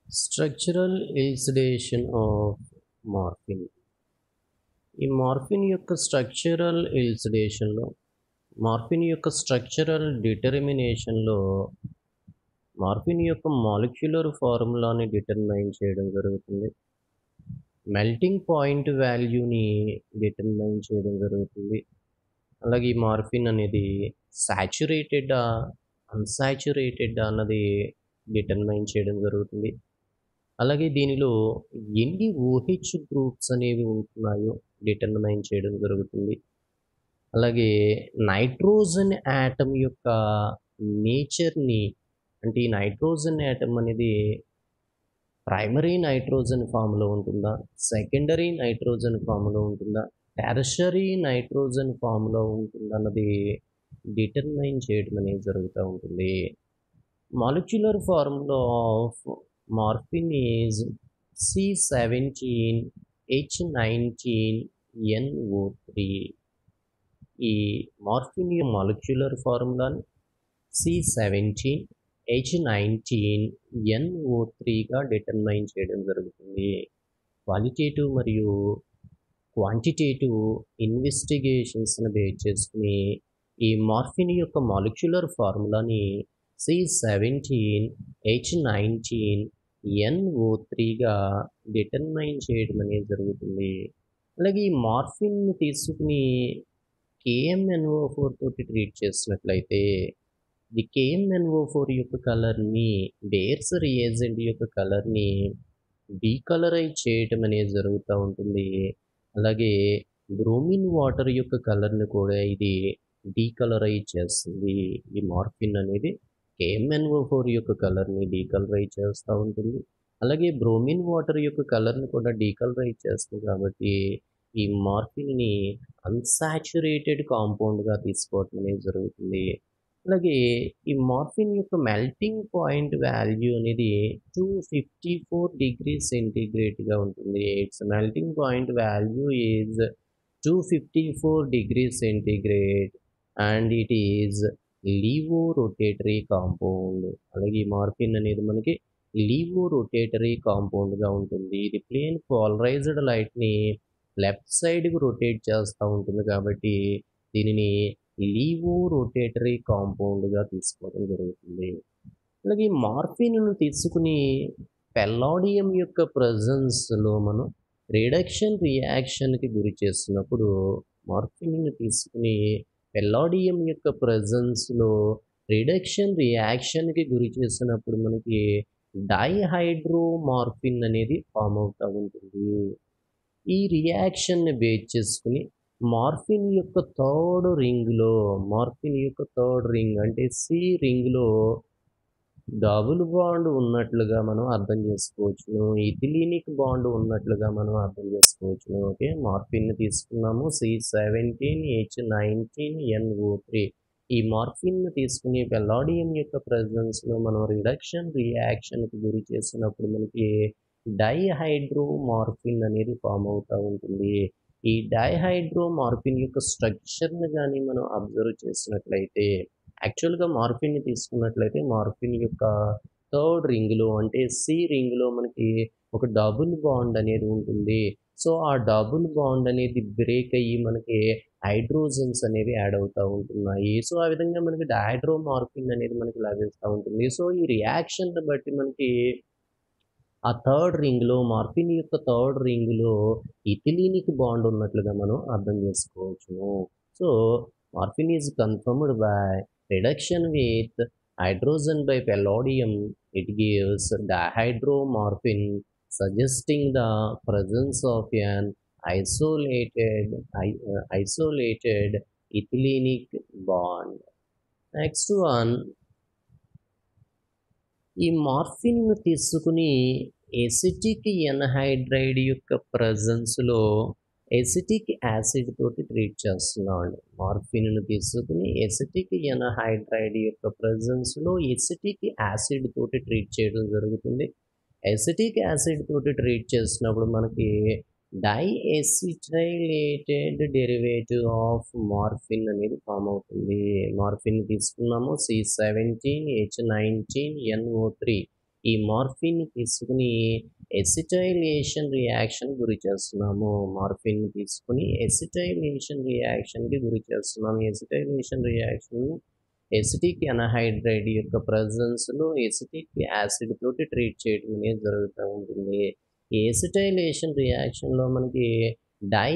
Structural elucidation of morphine ఈ morphine యొక్క structural ఎల్సిడేషన్లో మార్ఫిన్ యొక్క స్ట్రక్చరల్ డిటర్మినేషన్లో మార్ఫిన్ యొక్క మాలిక్యులర్ ఫార్ములాని డిటర్మైన్ చేయడం జరుగుతుంది మెల్టింగ్ పాయింట్ వాల్యూని డిటర్మైన్ చేయడం జరుగుతుంది అలాగే ఈ మార్ఫిన్ అనేది సాచురేటెడ్ అన్సాచురేటెడ్ అన్నది డిటర్మైన్ చేయడం జరుగుతుంది అలాగే దీనిలో ఎన్ని ఓహెచ్ గ్రూప్స్ అనేవి ఉంటున్నాయో డిటర్మైన్ చేయడం జరుగుతుంది అలాగే నైట్రోజన్ యాటమ్ యొక్క నేచర్ని అంటే ఈ నైట్రోజన్ యాటమ్ అనేది ప్రైమరీ నైట్రోజన్ ఫామ్లో ఉంటుందా సెకండరీ నైట్రోజన్ ఫామ్లో ఉంటుందా టెరషరీ నైట్రోజన్ ఫామ్లో ఉంటుందా అన్నది డిటర్మైన్ చేయడం అనేది జరుగుతూ ఉంటుంది molecular formula of morphine is C seventeen H nineteen N O three ఈ మార్ఫిన్ మాలిక్యులర్ ఫార్ములాని C seventeen H nineteen N O త్రీగా డిటర్మైన్ చేయడం జరుగుతుంది క్వాలిటేటివ్ మరియు క్వాంటిటేటివ్ ఇన్వెస్టిగేషన్స్ని బేస్ చేసుకుని ఈ మార్ఫిన్ యొక్క మాలిక్యులర్ ఫార్ములాని C seventeen H nineteen N O త్రీగా డిటర్మైన్ చేయడం అనేది జరుగుతుంది అలాగే ఈ మార్ఫిన్ తీసుకుని కేఎంఎన్ఓ ఫోర్ తోటి ట్రీట్ చేసినట్లయితే ది కేఎంఎన్ఓ ఫోర్ యొక్క కలర్ని బేర్స్ రియేజెంట్ యొక్క కలర్ని డీకలరైజ్ చేయటం అనేది జరుగుతూ ఉంటుంది అలాగే బ్రోమిన్ వాటర్ యొక్క కలర్ని కూడా ఇది డీకలరైజ్ చేస్తుంది ఈ మార్ఫిన్ అనేది కేఎంఎన్ఓ ఫోర్ యొక్క కలర్ని డీకలరైజ్ చేస్తూ ఉంటుంది అలాగే బ్రోమిన్ వాటర్ యొక్క కలర్ని కూడా డీకలరైజ్ చేస్తుంది కాబట్టి ఈ మార్ఫిన్ని అన్సాచురేటెడ్ కాంపౌండ్గా తీసుకోవటం అనేది జరుగుతుంది అలాగే ఈ మార్ఫిన్ యొక్క మెల్టింగ్ పాయింట్ వాల్యూ అనేది టూ ఫిఫ్టీ ఫోర్ డిగ్రీ సెంటీగ్రేడ్గా ఉంటుంది its melting point value is two fifty four degree centigrade and it is laevo rotatory compound అలాగే ఈ మార్ఫిన్ అనేది మనకి లీవో రొటేటరీ కాంపౌండ్గా ఉంటుంది ఇది ప్లేన్ పోలరైజ్డ్ లైట్ని లెఫ్ట్ సైడ్కి రొటేట్ చేస్తూ ఉంటుంది కాబట్టి దీనిని లీవో రొటేటరీ కాంపౌండ్గా తీసుకోవడం జరుగుతుంది అలాగే మార్ఫిన్ను తీసుకుని పెల్లాడియం యొక్క ప్రజెన్స్లో మనం రిడక్షన్ రియాక్షన్కి గురి చేస్తున్నప్పుడు మార్ఫిన్ని తీసుకుని పెల్లాడియం యొక్క ప్రజెన్స్లో రిడక్షన్ రియాక్షన్కి గురి చేసినప్పుడు మనకి డైహైడ్రోమార్ఫిన్ అనేది ఫామ్ అవుతూ ఉంటుంది ఈ రియాక్షన్ని బేస్ చేసుకుని మార్ఫిన్ యొక్క థర్డ్ రింగ్లో మార్ఫిన్ యొక్క థర్డ్ రింగ్ అంటే సి రింగ్లో డబుల్ బాండ్ ఉన్నట్లుగా మనం అర్థం చేసుకోవచ్చును ఇథిలీనిక్ బాండ్ ఉన్నట్లుగా మనం అర్థం చేసుకోవచ్చును ఓకే మార్ఫిన్ తీసుకున్నాము C seventeen H nineteen N O three ఈ మార్ఫిన్ తీసుకుని పెల్లాడియం యొక్క ప్రజెన్స్లో మనం రిడక్షన్ రియాక్షన్కి గురి చేసినప్పుడు మనకి డైహైడ్రోమార్ఫిన్ అనేది ఫామ్ అవుతూ ఉంటుంది ఈ డైహైడ్రోమార్ఫిన్ యొక్క స్ట్రక్చర్ని కానీ మనం అబ్జర్వ్ చేసినట్లయితే యాక్చువల్గా మార్ఫిన్ని తీసుకున్నట్లయితే మార్ఫిన్ యొక్క థర్డ్ రింగ్లో అంటే సి రింగ్లో మనకి ఒక డబుల్ బాండ్ అనేది ఉంటుంది సో ఆ డబుల్ బాండ్ అనేది బ్రేక్ అయ్యి మనకి హైడ్రోజన్స్ అనేవి యాడ్ అవుతూ ఉంటున్నాయి సో ఆ విధంగా మనకి డైహైడ్రోమార్ఫిన్ అనేది మనకి లభిస్తూ ఉంటుంది సో ఈ రియాక్షన్ బట్టి మనకి ఆ థర్డ్ రింగ్లో మార్ఫిన్ యొక్క థర్డ్ రింగ్లో ఇథిలీనిక్ బాండ్ ఉన్నట్లుగా మనం అర్థం చేసుకోవచ్చును so morphine is confirmed by reduction with hydrogen by palladium it gives dihydromorphine suggesting the presence of an isolated uh, isolated ethylenic bond next one ఈ మార్ఫిన్ తీసుకుని ఎసిటిక్ ఎన్హైడ్రైడ్ యొక్క ప్రజెన్స్లో ఎసిటిక్ యాసిడ్ తోటి treat చేస్తున్నాం అండి మార్ఫిన్ను తీసుకుని acetic anhydride యొక్క ప్రజెన్స్లో ఎసిటిక్ యాసిడ్ తోటి ట్రీట్ చేయడం జరుగుతుంది ఎసిటిక్ యాసిడ్ తోటి ట్రీట్ చేసినప్పుడు మనకి డైఎసిటైలేటెడ్ డెరివేటివ్ ఆఫ్ మార్ఫిన్ అనేది ఫామ్ అవుతుంది మార్ఫిన్ తీసుకున్నాము C seventeen H nineteen N O three ఈ మార్ఫిన్ తీసుకుని ఎసిటైలేషన్ రియాక్షన్ గురి చేస్తున్నాము మార్ఫిన్ తీసుకుని ఎసిటైలేషన్ రియాక్షన్కి గురి చేస్తున్నాము ఎసిటైలేషన్ రియాక్షన్ ఎసిటిక్ ఎనహైడ్రైడ్ యొక్క ప్రజెన్స్లో ఎసిటిక్ యాసిడ్ తోటి ట్రీట్ చేయడం అనేది జరుగుతూ ఉంటుంది ఈ ఎసిటైలేషన్ రియాక్షన్లో మనకి di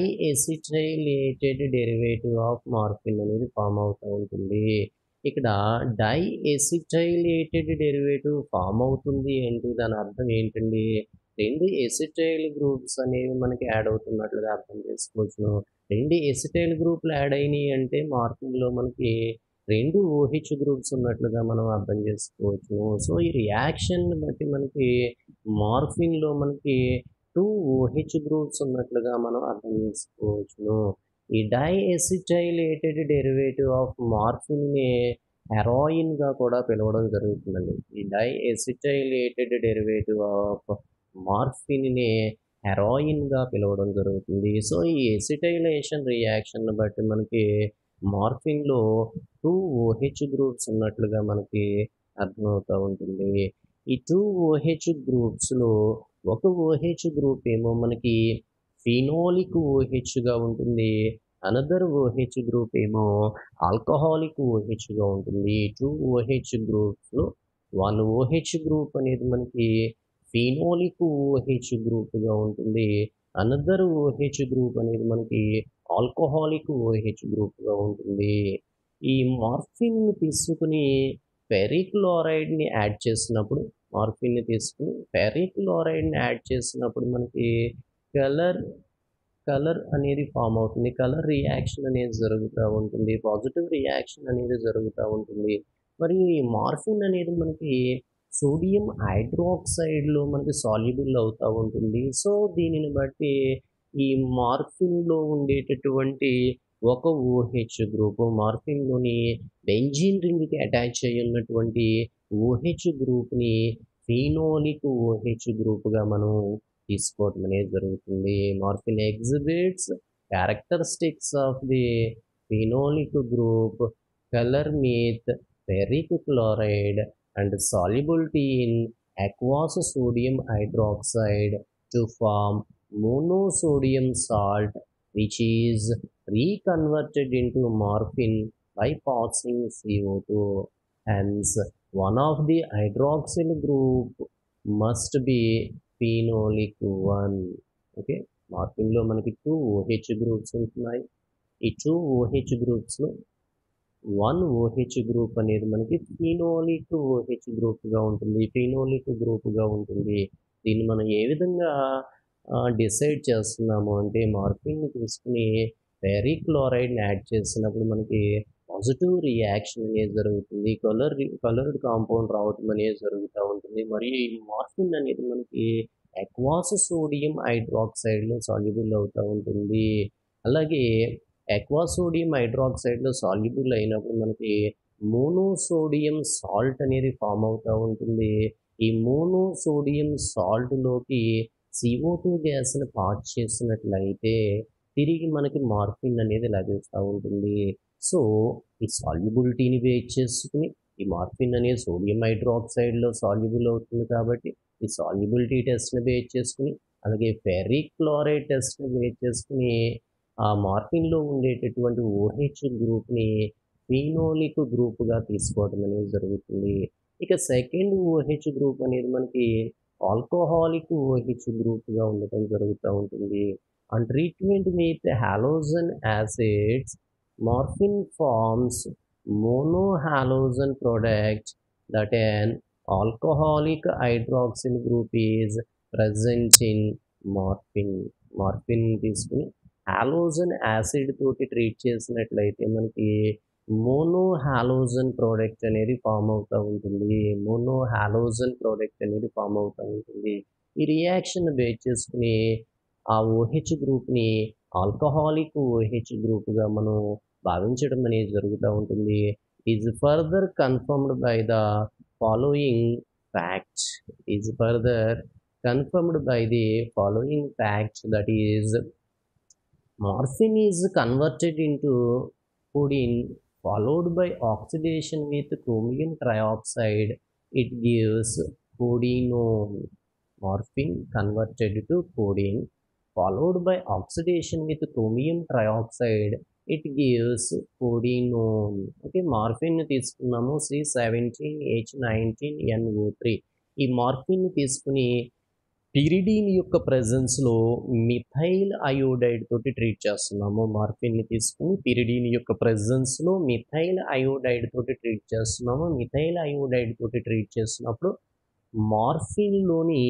acetylated derivative of morphine అనేది ఫామ్ అవుతూ ఉంటుంది ఇక్కడ డై ఎసిటైలేటెడ్ డెరివేటివ్ ఫామ్ అవుతుంది ఏంటి దాని అర్థం ఏంటండి రెండు ఎసిటైల్ గ్రూప్స్ అనేవి మనకి యాడ్ అవుతున్నట్లుగా అర్థం చేసుకోవచ్చును రెండు ఎసిటైల్ గ్రూప్లు యాడ్ అయినాయి అంటే మార్కింగ్లో మనకి రెండు ఓహెచ్ గ్రూప్స్ ఉన్నట్లుగా మనం అర్థం చేసుకోవచ్చును సో ఈ రియాక్షన్ బట్టి మనకి మార్ఫిన్లో మనకి టూ ఓహెచ్ గ్రూప్స్ ఉన్నట్లుగా మనం అర్థం చేసుకోవచ్చును ఈ డై ఎసిటైలేటెడ్ డెరివేటివ్ ఆఫ్ మార్ఫిన్ని హెరాయిన్గా కూడా పిలవడం జరుగుతుందండి ఈ డై ఎసిటైలేటెడ్ డెరివేటివ్ ఆఫ్ మార్ఫిన్ని హెరాయిన్గా పిలవడం జరుగుతుంది సో ఈ ఎసిటైలేషన్ రియాక్షన్ బట్టి మనకి మార్ఫిన్లో టూ ఓహెచ్ గ్రూప్స్ ఉన్నట్లుగా మనకి అర్థమవుతూ ఉంటుంది ఈ టూ ఓహెచ్ గ్రూప్స్లో ఒక ఓహెచ్ గ్రూప్ ఏమో మనకి ఫినోలిక్ ఓహెచ్గా ఉంటుంది అనదర్ ఓహెచ్ గ్రూప్ ఏమో ఆల్కహాలిక్ ఓహెచ్గా ఉంటుంది టూ ఓహెచ్ గ్రూప్స్లో వన్ ఓహెచ్ గ్రూప్ అనేది మనకి ఫినోలిక్ ఓహెచ్ గ్రూప్గా ఉంటుంది అనదర్ ఓహెచ్ గ్రూప్ అనేది మనకి ఆల్కహాలిక్ ఓహెచ్ గ్రూప్గా ఉంటుంది ఈ మార్ఫిన్ తీసుకుని పెరిక్లోరైడ్ని యాడ్ చేసినప్పుడు మార్ఫిన్ని తీసుకుని పెరిక్లోరైడ్ని యాడ్ చేసినప్పుడు మనకి కలర్ కలర్ అనేది ఫామ్ అవుతుంది కలర్ రియాక్షన్ అనేది జరుగుతూ ఉంటుంది పాజిటివ్ రియాక్షన్ అనేది జరుగుతూ ఉంటుంది మరి ఈ మార్ఫిన్ అనేది మనకి సోడియం హైడ్రాక్సైడ్లో మనకి సాల్యుబుల్ అవుతూ ఉంటుంది సో దీనిని బట్టి ఈ మార్ఫిన్లో ఉండేటటువంటి ఒక ఓహెచ్ గ్రూప్ మార్ఫిన్లోని బెంజిన్ రింగ్కి అటాచ్ అయి ఉన్నటువంటి ఓహెచ్ గ్రూప్ని ఫీనోలిక్ ఓహెచ్ గ్రూప్గా మనం తీసుకోవడం అనేది జరుగుతుంది morphine exhibits characteristics of the phenolic group colour with ferric chloride and solubility in aqueous sodium hydroxide to form monosodium salt which is reconverted into morphine by passing CO2. Hence, one of the hydroxyl group must be phenolic one. Okay మార్ఫిన్లో మనకి two O H groups ఉంటున్నాయి ఈ two O H గ్రూప్స్లో one O H group అనేది మనకి phenolic OH గ్రూప్గా ఉంటుంది phenolic గ్రూప్గా ఉంటుంది దీన్ని మనం ఏ విధంగా డిసైడ్ చేస్తున్నాము అంటే మార్ఫిన్ తీసుకుని పెరిక్లోరైడ్ని యాడ్ చేసినప్పుడు మనకి పాజిటివ్ రియాక్షన్ అనేది జరుగుతుంది కలర్ కలర్డ్ కాంపౌండ్ రావటం అనేది జరుగుతూ ఉంటుంది మరియు ఈ మార్ఫిన్ అనేది మనకి ఎక్వాస్ సోడియం హైడ్రాక్సైడ్లో సాల్యుబుల్ అవుతూ ఉంటుంది అలాగే ఎక్వాసోడియం హైడ్రాక్సైడ్లో సాల్యుబుల్ అయినప్పుడు మనకి మోనోసోడియం సాల్ట్ అనేది ఫామ్ అవుతూ ఉంటుంది ఈ మోనోసోడియం సాల్ట్లోకి సిఓ టూ గ్యాస్ని పాస్ చేసినట్లయితే తిరిగి మనకి మార్ఫిన్ అనేది లభిస్తూ ఉంటుంది సో ఈ సాల్యుబిలిటీని బేస్ చేసుకుని ఈ మార్ఫిన్ అనేది సోడియం హైడ్రాక్సైడ్లో సాల్యుబుల్ అవుతుంది కాబట్టి ఈ సాల్యుబిలిటీ టెస్ట్ని బేస్ చేసుకుని అలాగే ఫెరిక్ క్లోరైడ్ టెస్ట్ని బేస్ చేసుకుని ఆ మార్ఫిన్లో ఉండేటటువంటి ఓహెచ్ గ్రూప్ని ఫీనోలిక్ గ్రూప్గా తీసుకోవడం అనేది జరుగుతుంది ఇక సెకండ్ ఓహెచ్ గ్రూప్ అనేది మనకి ఆల్కహాలిక్ ఓహెచ్ గ్రూప్గా ఉండటం జరుగుతూ ఉంటుంది and treatment with halogen acids morphine forms monohalogen product that an alcoholic hydroxyl group is present in morphine morphine తీసుకుని హాలోజన్ యాసిడ్ తోటి ట్రీట్ చేసినట్లయితే మనకి మోనో హాలోజన్ ప్రోడక్ట్ అనేది ఫామ్ అవుతూ ఉంటుంది మోనో హాలోజన్ ప్రోడక్ట్ అనేది ఫామ్ అవుతూ ఉంటుంది ఈ రియాక్షన్ బేస్ చేసుకుని ఆ ఓహెచ్ గ్రూప్ని ఆల్కహాలిక్ ఓహెచ్ గ్రూప్గా మనం భావించడం అనేది జరుగుతూ ఉంటుంది is further confirmed by the following fact is further confirmed by the following fact that is morphine is converted into codeine followed by oxidation with chromium trioxide it gives codenone morphine converted to codeine followed by oxidation with chromium trioxide it gives codenone okay morphine తీసుకున్నాము C seventeen H nineteen N O three ఈ morphine తీసుకుని pyridine యొక్క ప్రెజెన్స్లో methyl iodide తోటి treat చేస్తున్నాము మార్ఫిన్ని తీసుకుని pyridine యొక్క ప్రెజెన్స్లో మిథైల్ అయోడైడ్ తోటి ట్రీట్ చేస్తున్నాము మిథైల్ అయోడైడ్ తోటి ట్రీట్ చేస్తున్నప్పుడు మార్ఫిన్లోని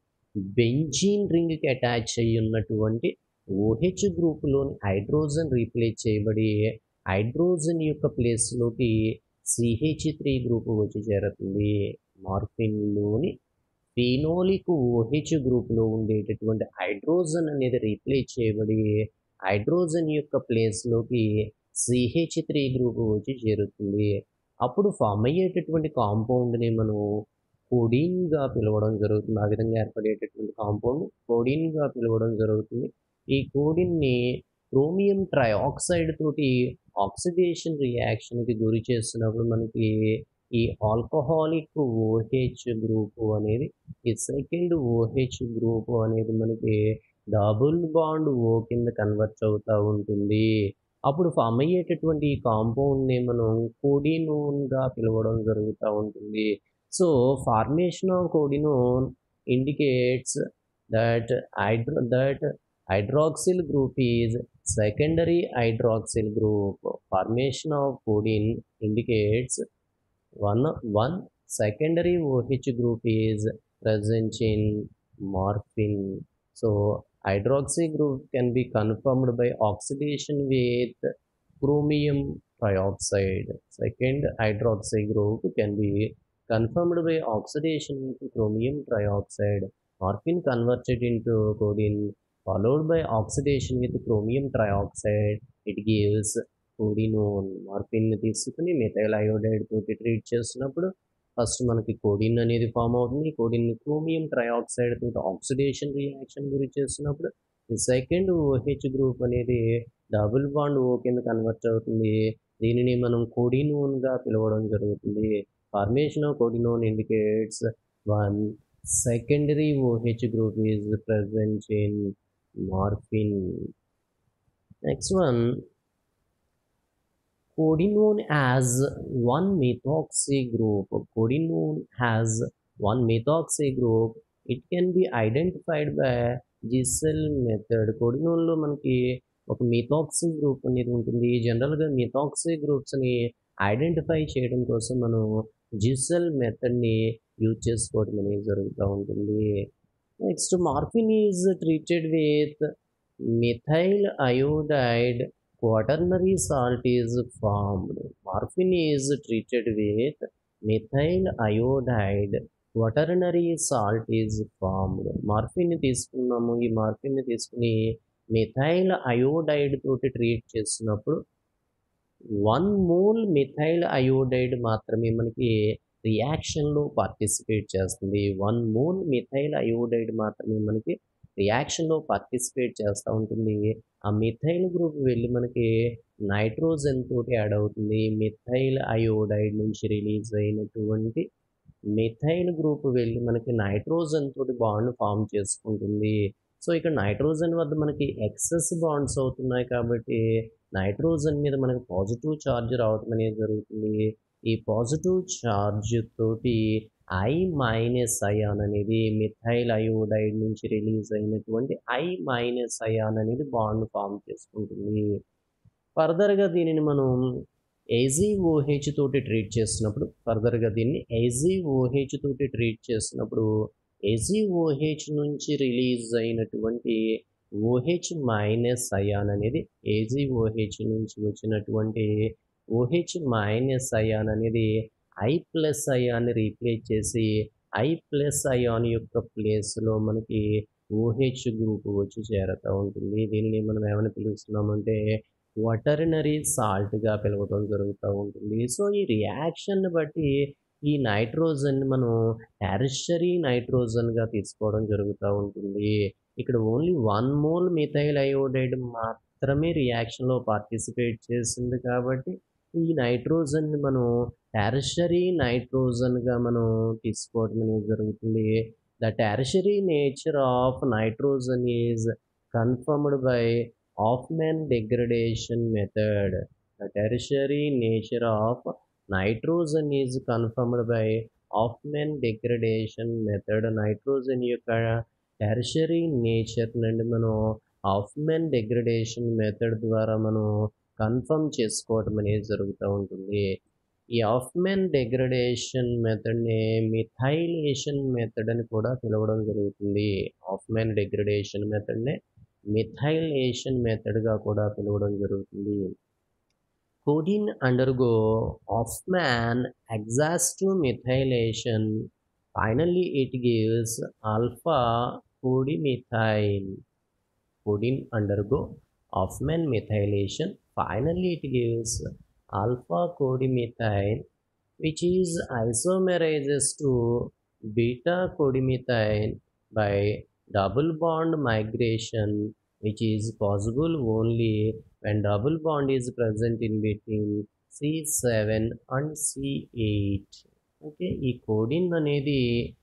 బెంజీన్ రింగ్కి అటాచ్ అయ్యి ఉన్నటువంటి ఓహెచ్ గ్రూపులోని హైడ్రోజన్ రీప్లేస్ చేయబడి హైడ్రోజన్ యొక్క ప్లేస్లోకి సిహెచ్ త్రీ గ్రూప్ వచ్చి చేరుతుంది మార్ఫిన్లోని ఫినోలిక్ ఓహెచ్ గ్రూప్లో ఉండేటటువంటి హైడ్రోజన్ అనేది రీప్లేస్ చేయబడి హైడ్రోజన్ యొక్క ప్లేస్లోకి సిహెచ్ త్రీ గ్రూప్ వచ్చి చేరుతుంది అప్పుడు ఫామ్ అయ్యేటటువంటి కాంపౌండ్ని మనం కోడిన్గా పిలవడం జరుగుతుంది ఆ విధంగా ఏర్పడేటటువంటి కాంపౌండ్ కోడిన్గా పిలవడం జరుగుతుంది ఈ కోడిన్ని క్రోమియం ట్రైఆక్సైడ్ తోటి ఆక్సిడేషన్ రియాక్షన్కి గురి చేస్తున్నప్పుడు మనకి ఈ ఆల్కహాలిక్ ఓహెచ్ గ్రూప్ అనేది ఈ సెకండ్ ఓహెచ్ గ్రూప్ అనేది మనకి డబుల్ బాండ్ ఓ కింద కన్వర్ట్ అవుతూ ఉంటుంది అప్పుడు ఫామ్ అయ్యేటటువంటి ఈ కాంపౌండ్ని మనం కోడినోన్గా పిలవడం జరుగుతూ ఉంటుంది so formation of codeinone indicates that hydro that hydroxyl group is secondary hydroxyl group formation of codeine indicates one one secondary OH group is present in morphine so hydroxy group can be confirmed by oxidation with chromium trioxide second hydroxy group can be confirmed by oxidation with chromium trioxide morphine converted into codeine followed by oxidation with chromium trioxide it gives codeinone morphine తీసుకుని methyl iodide తోటి treat చేస్తున్నప్పుడు first మనకి codeine అనేది form అవుతుంది codeine chromium trioxide తోటి oxidation reaction గురి చేస్తున్నప్పుడు ఈ సెకండ్ ఓహెచ్ గ్రూప్ అనేది డబుల్ బాండ్ ఓ కింద కన్వర్ట్ అవుతుంది దీనిని మనం కోడినోన్గా పిలవడం జరుగుతుంది formation of codeinone indicates one secondary OH group is present in morphine. Next one, codenone has one methoxy group. Codenone has one methoxy group. It can be identified by Zeisel method కోడినోన్లో మనకి ఒక methoxy group అనేది ఉంటుంది జనరల్గా methoxy గ్రూప్స్ని identify చేయడం కోసం మనం జిసెల్ మెథడ్ని use చేసుకోవడం అనేది జరుగుతూ ఉంటుంది next morphine is treated with methyl iodide quaternary salt is formed. Morphine is treated with methyl iodide. Quaternary salt is formed morphine తీసుకున్నాము ఈ మార్ఫిన్ తీసుకుని మిథైల్ అయోడైడ్ తోటి ట్రీట్ చేస్తున్నప్పుడు వన్ మోల్ మిథైల్ అయోడైడ్ మాత్రమే మనకి రియాక్షన్లో పార్టిసిపేట్ చేస్తుంది one mole methyl iodide మాత్రమే మనకి రియాక్షన్లో పార్టిసిపేట్ చేస్తూ ఉంటుంది ఆ మిథైల్ గ్రూప్ వెళ్ళి మనకి నైట్రోజన్ తోటి యాడ్ అవుతుంది మిథైల్ అయోడైడ్ నుంచి రిలీజ్ అయినటువంటి మిథైల్ గ్రూప్ వెళ్ళి మనకి నైట్రోజన్ తోటి బాండ్ ఫామ్ చేసుకుంటుంది సో ఇక్కడ నైట్రోజన్ వద్ద మనకి ఎక్సెస్ బాండ్స్ అవుతున్నాయి కాబట్టి నైట్రోజన్ మీద మనకి పాజిటివ్ ఛార్జ్ రావడం అనేది జరుగుతుంది ఈ పాజిటివ్ ఛార్జ్ తోటి ఐ మైనస్ అయాన్ అనేది మిథైల్ అయోడైడ్ నుంచి రిలీజ్ అయినటువంటి ఐ మైనస్ అయాన్ అనేది బాండ్ ఫామ్ చేసుకుంటుంది ఫర్దర్గా దీనిని మనం ఏజీఓహెచ్ తోటి ట్రీట్ చేస్తున్నప్పుడు ఫర్దర్గా దీన్ని ఏజీఓహెచ్ తోటి ట్రీట్ చేస్తున్నప్పుడు ఏజీఓహెచ్ నుంచి రిలీజ్ అయినటువంటి ఓహెచ్ మైనస్ అయాన్ అనేది ఏజీఓహెచ్ నుంచి వచ్చినటువంటి ఓహెచ్ మైనస్ అయాన్ అనేది ఐ ప్లస్ అయాన్ని రీప్లేస్ చేసి ఐ ప్లస్ అయాన్ యొక్క ప్లేస్లో మనకి ఓహెచ్ గ్రూప్ వచ్చి చేరుతూ ఉంటుంది దీనిని మనం ఏమని పిలుస్తున్నామంటే క్వటర్నరీ సాల్ట్గా పిలవడం జరుగుతూ ఉంటుంది సో ఈ రియాక్షన్ బట్టి ఈ నైట్రోజన్ మనం టెరిషరీ నైట్రోజన్గా తీసుకోవడం జరుగుతూ ఉంటుంది ఇక్కడ only one mole methyl iodide మాత్రమే రియాక్షన్లో పార్టిసిపేట్ చేసింది కాబట్టి ఈ నైట్రోజన్ని మనం టెర్షరీ నైట్రోజన్గా మనం తీసుకోవడం అనేది జరుగుతుంది the tertiary nature of nitrogen is confirmed by Hofmann degradation method the tertiary nature of nitrogen is confirmed by Hofmann degradation method nitrogen యొక్క టెర్షరీ నేచర్ నుండి మనం ఆఫ్మెన్ డిగ్రడేషన్ మెథడ్ ద్వారా మనం కన్ఫర్మ్ చేసుకోవటం అనేది జరుగుతూ ఉంటుంది ఈ ఆఫ్మెన్ డిగ్రడేషన్ మెథడ్ని మిథైలేషన్ మెథడ్ అని కూడా పిలవడం జరుగుతుంది ఆఫ్మెన్ డిగ్రడేషన్ మెథడ్ని మిథైలేషన్ మెథడ్గా కూడా పిలవడం జరుగుతుంది codeine undergo Hoffman exhaustive methylation. Finally, it gives alpha codimethyl. Codeine undergo Hoffman methylation. Finally, it gives alpha codimethyl, which is isomerizes to beta codimethyl by double bond migration, which is possible only when double bond is present in between C7 and C8. Okay ఈ codeine అనేది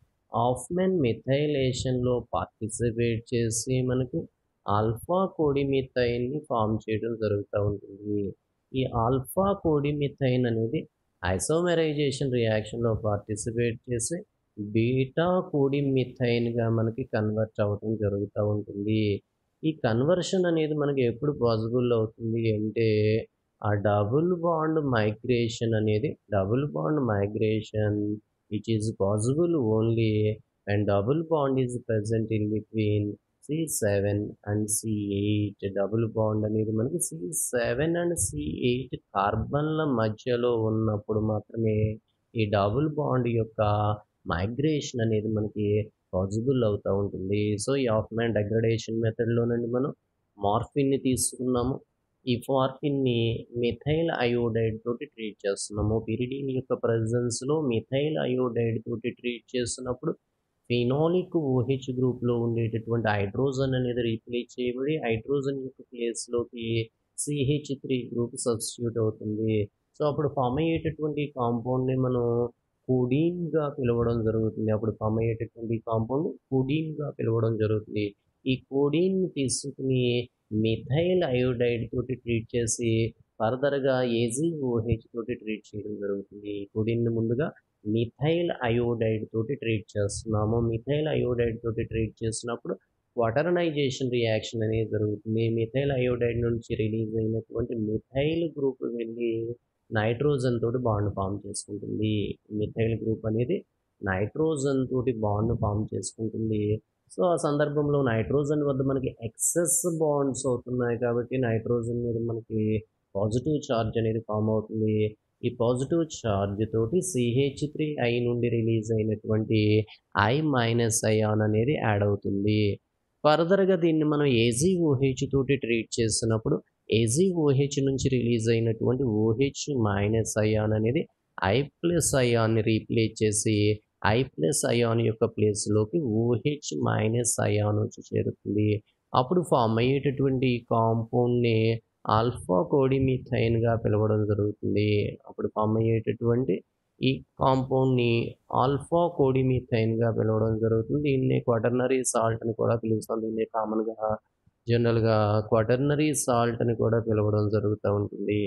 Hofmann మిథైలేషన్లో participate చేసి మనకి alpha కోడిమిథైన్ని form చేయడం జరుగుతూ ఉంటుంది ఈ alpha codeimethine అనేది isomerisation రియాక్షన్లో పార్టిసిపేట్ చేసి బీటా కోడిమిథైన్గా మనకి కన్వర్ట్ అవ్వడం జరుగుతూ ఉంటుంది ఈ కన్వర్షన్ అనేది మనకి ఎప్పుడు పాసిబుల్ అవుతుంది అంటే ఆ డబుల్ బాండ్ మైగ్రేషన్ అనేది double bond migration which is possible only and double bond is present in between C seven and C eight double bond అనేది మనకి C seven and C eight కార్బన్ల మధ్యలో ఉన్నప్పుడు మాత్రమే ఈ డబుల్ బాండ్ యొక్క migration అనేది మనకి పాసిబుల్ అవుతూ ఉంటుంది సో ఈ ఆఫ్మ్యాన్ డెగ్రడేషన్ మెథడ్లో నుండి మనం మార్ఫిన్ని తీసుకున్నాము ఈ మార్ఫిన్ని మిథైల్ అయోడైడ్ తోటి ట్రీట్ చేస్తున్నాము పిరిడిన్ యొక్క ప్రజెన్స్లో మిథైల్ అయోడైడ్ తోటి ట్రీట్ చేస్తున్నప్పుడు ఫినాలిక్ ఓహెచ్ గ్రూప్లో ఉండేటటువంటి హైడ్రోజన్ అనేది రీప్లేస్ చేయబడి హైడ్రోజన్ యొక్క ప్లేస్లోకి సిహెచ్ త్రీ గ్రూప్ సబ్స్టిట్యూట్ అవుతుంది సో అప్పుడు ఫామ్ అయ్యేటటువంటి కాంపౌండ్ని మనం కుడీన్గా పిలవడం జరుగుతుంది అప్పుడు ఫామ్ అయ్యేటటువంటి కాంపౌండ్ కుడీన్గా పిలవడం జరుగుతుంది ఈ కోడీన్ తీసుకుని మిథైల్ అయోడైడ్ తోటి ట్రీట్ చేసి ఫర్దర్గా ఏజీఓహెచ్ తోటి ట్రీట్ చేయడం జరుగుతుంది కోడిన్ ముందుగా మిథైల్ అయోడైడ్ తోటి ట్రీట్ చేస్తున్నాము మిథైల్ అయోడైడ్ తోటి ట్రీట్ చేసినప్పుడు క్వాటర్నైజేషన్ రియాక్షన్ అనేది జరుగుతుంది మిథైల్ అయోడైడ్ నుంచి రిలీజ్ అయినటువంటి మిథైల్ గ్రూప్ వెళ్ళి నైట్రోజన్ తోటి బాండ్ ఫామ్ చేసుకుంటుంది మిథైల్ గ్రూప్ అనేది నైట్రోజన్ తోటి బాండ్ ఫామ్ చేసుకుంటుంది సో ఆ సందర్భంలో నైట్రోజన్ వద్ద మనకి ఎక్సెస్ బాండ్స్ అవుతున్నాయి కాబట్టి నైట్రోజన్ మీద మనకి పాజిటివ్ ఛార్జ్ అనేది ఫామ్ అవుతుంది ఈ పాజిటివ్ ఛార్జ్ తోటి సిహెచ్ త్రీ ఐ నుండి రిలీజ్ అయినటువంటి ఐ మైనస్ అయాన్ అనేది యాడ్ అవుతుంది ఫర్దర్గా దీన్ని మనం ఏజీఓహెచ్ తోటి ట్రీట్ చేస్తున్నప్పుడు ఏజీఓహెచ్ నుంచి రిలీజ్ అయినటువంటి ఓహెచ్ మైనస్ అయాన్ అనేది ఐ ప్లస్ అయాన్ని రీప్లేస్ చేసి ఐ ప్లస్ అయాన్ యొక్క ప్లేస్లోకి ఓహెచ్ మైనస్ అయాన్ వచ్చి చేరుతుంది అప్పుడు ఫామ్ అయ్యేటటువంటి కాంపౌండ్ని ఆల్ఫా కోడిమిథైన్గా పిలవడం జరుగుతుంది అప్పుడు ఫామ్ అయ్యేటటువంటి ఈ కాంపౌండ్ని ఆల్ఫా కోడిమిథైన్గా పిలవడం జరుగుతుంది దీన్ని క్వాటర్నరీ సాల్ట్ అని కూడా పిలుస్తాం దీన్ని కామన్గా జనరల్గా క్వాటర్నరీ సాల్ట్ అని కూడా పిలవడం జరుగుతూ ఉంటుంది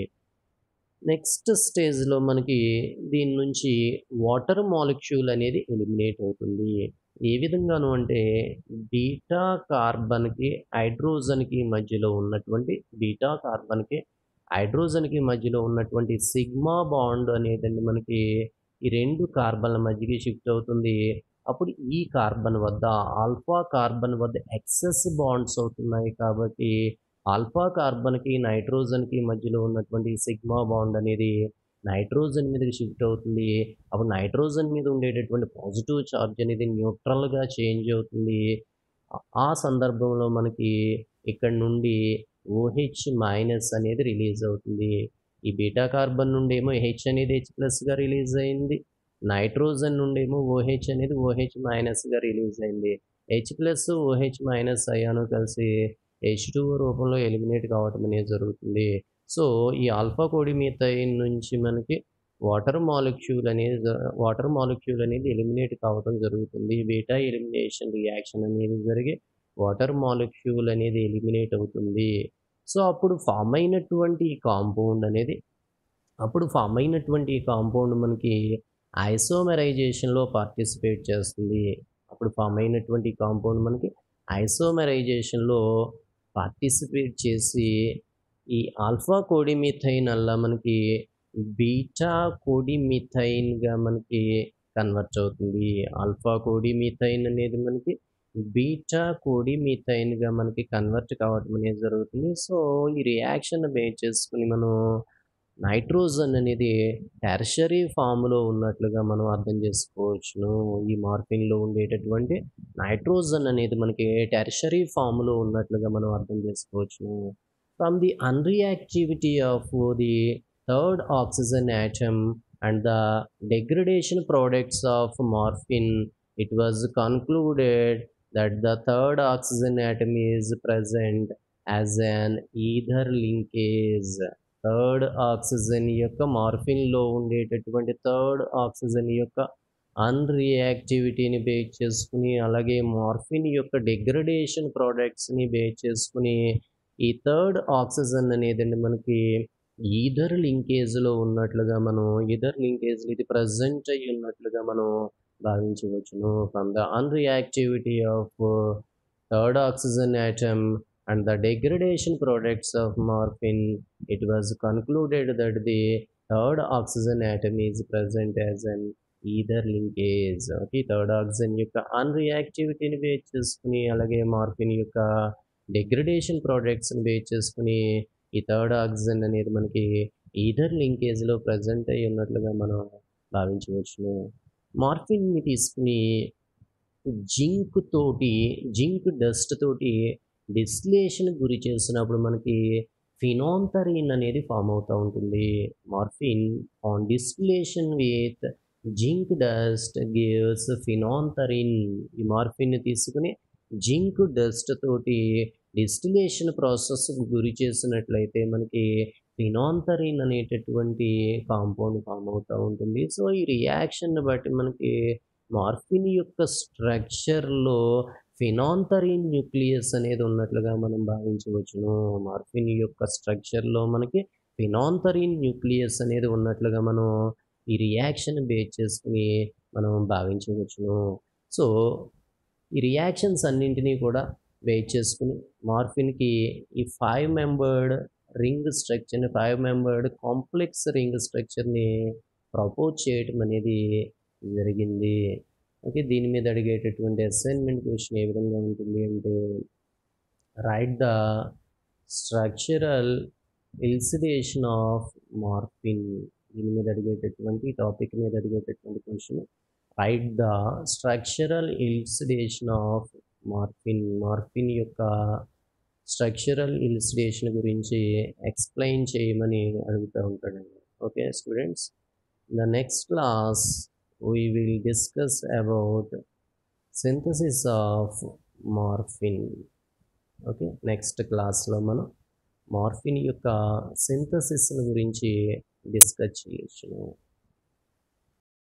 నెక్స్ట్ స్టేజ్లో మనకి దీని నుంచి వాటర్ మాలిక్యూల్ అనేది ఎలిమినేట్ అవుతుంది ఏ విధంగాను అంటే బీటా కార్బన్కి హైడ్రోజన్కి మధ్యలో ఉన్నటువంటి బీటా కార్బన్కి హైడ్రోజన్కి మధ్యలో ఉన్నటువంటి సిగ్మా బాండ్ అనేదండి మనకి ఈ రెండు కార్బన్ల మధ్యకి షిఫ్ట్ అవుతుంది అప్పుడు ఈ కార్బన్ వద్ద ఆల్ఫా కార్బన్ వద్ద ఎక్సెస్ బాండ్స్ అవుతున్నాయి కాబట్టి ఆల్ఫా కార్బన్కి నైట్రోజన్కి మధ్యలో ఉన్నటువంటి సిగ్మా బాండ్ అనేది నైట్రోజన్ మీదకి షిఫ్ట్ అవుతుంది అప్పుడు నైట్రోజన్ మీద ఉండేటటువంటి పాజిటివ్ ఛార్జ్ అనేది న్యూట్రల్గా చేంజ్ అవుతుంది ఆ సందర్భంలో మనకి ఇక్కడ నుండి ఓహెచ్ మైనస్ అనేది రిలీజ్ అవుతుంది ఈ బీటా కార్బన్ నుండి ఏమో హెచ్ అనేది హెచ్ ప్లస్గా రిలీజ్ అయింది నైట్రోజన్ నుండి ఏమో ఓహెచ్ అనేది ఓహెచ్ మైనస్గా రిలీజ్ అయింది హెచ్ ప్లస్ ఓహెచ్ మైనస్ అయ్యాను కలిసి హెచ్ టూ రూపంలో ఎలిమినేట్ కావటం అనేది జరుగుతుంది సో ఈ ఆల్ఫా కోడిమిథైన్ నుంచి మనకి వాటర్ మాలిక్యూల్ అనేది వాటర్ మాలిక్యూల్ అనేది ఎలిమినేట్ కావడం జరుగుతుంది బీటా ఎలిమినేషన్ రియాక్షన్ అనేది జరిగి వాటర్ మాలిక్యూల్ అనేది ఎలిమినేట్ అవుతుంది సో అప్పుడు ఫామ్ అయినటువంటి ఈ కాంపౌండ్ అనేది అప్పుడు ఫామ్ అయినటువంటి ఈ కాంపౌండ్ మనకి ఐసోమెరైజేషన్లో పార్టిసిపేట్ చేస్తుంది అప్పుడు ఫామ్ అయినటువంటి కాంపౌండ్ మనకి ఐసోమెరైజేషన్లో పార్టిసిపేట్ చేసి ఈ ఆల్ఫా కోడిమిథైన్ అలా మనకి బీటా కోడిమిథైన్గా మనకి కన్వర్ట్ అవుతుంది ఆల్ఫా కోడిమిథైన్ అనేది మనకి బీటా కోడిమిథైన్గా మనకి కన్వర్ట్ కావడం అనేది జరుగుతుంది సో ఈ రియాక్షన్ బేస్ చేసుకుని మనం నైట్రోజన్ అనేది టెర్షరీ ఫామ్లో ఉన్నట్లుగా మనం అర్థం చేసుకోవచ్చును ఈ మార్ఫిన్లో ఉండేటటువంటి నైట్రోజన్ అనేది మనకి టెర్షరీ ఫామ్లో ఉన్నట్లుగా మనం అర్థం చేసుకోవచ్చును from the unreactivity of the third oxygen atom and the degradation products of morphine it was concluded that the third oxygen atom is present as an ether linkage third oxygen యొక్క మార్ఫిన్లో ఉండేటటువంటి third oxygen యొక్క అన్రియాక్టివిటీని base చేసుకుని అలాగే morphine యొక్క degradation ప్రోడక్ట్స్ని base చేసుకుని ఈ థర్డ్ ఆక్సిజన్ అనేది మనకి ఈధర్ లింకేజ్లో ఉన్నట్లుగా మనం ఈధర్ లింకేజ్ ఇది ప్రజెంట్ అయి ఉన్నట్లుగా మనం భావించవచ్చును from the unreactivity of third oxygen atom and the degradation products of morphine it was concluded that the third oxygen atom is present as an either linkage okay third oxygen యొక్క అన్రియాక్టివిటీని base చేసుకుని అలాగే morphine యొక్క degradation ప్రోడక్ట్స్ని base చేసుకుని ఈ third oxygen అనేది మనకి ether లింకేజ్లో present అయి ఉన్నట్లుగా మనం భావించవచ్చును మార్ఫిన్ని తీసుకుని జింక్ తోటి జింక్ డస్ట్ తోటి డిస్టిలేషన్ గురి చేసినప్పుడు మనకి ఫినాంతరిన్ అనేది ఫామ్ అవుతూ ఉంటుంది morphine on distillation with zinc dust gives phenanthrene ఈ మార్ఫిన్ తీసుకుని జింక్ డస్ట్ తోటి డిస్టిలేషన్ ప్రాసెస్ గురి చేసినట్లయితే మనకి ఫినాంతరిన్ అనేటటువంటి కాంపౌండ్ ఫామ్ అవుతూ ఉంటుంది సో ఈ రియాక్షన్ బట్టి మనకి మార్ఫిన్ యొక్క స్ట్రక్చర్లో ఫినాంతరిన్ న్యూక్లియస్ అనేది ఉన్నట్లుగా మనం భావించవచ్చును మార్ఫిన్ యొక్క స్ట్రక్చర్లో మనకి ఫినాంతరిన్ న్యూక్లియస్ అనేది ఉన్నట్లుగా మనం ఈ రియాక్షన్ బేస్ చేసుకుని మనం భావించవచ్చును సో ఈ రియాక్షన్స్ అన్నింటినీ కూడా బేస్ చేసుకుని మార్ఫిన్కి ఈ ఫైవ్ మెంబర్డ్ రింగ్ స్ట్రక్చర్ని ఫైవ్ మెంబర్డ్ కాంప్లెక్స్ రింగ్ స్ట్రక్చర్ని ప్రపోజ్ చేయటం అనేది జరిగింది ఓకే దీని మీద అడిగేటటువంటి అసైన్మెంట్ క్వశ్చన్ ఏ విధంగా ఉంటుంది అంటే write the structural elucidation of morphine దీని మీద అడిగేటటువంటి టాపిక్ మీద అడిగేటటువంటి question write the structural elucidation of morphine morphine యొక్క స్ట్రక్చరల్ ఇల్సిడేషన్ గురించి ఎక్స్ప్లెయిన్ చేయమని అడుగుతూ ఉంటాడండి okay students the next class we will discuss about synthesis of morphine okay next క్లాస్లో మనం మార్ఫిన్ యొక్క సింథసిస్ గురించి డిస్కస్ చేయొచ్చు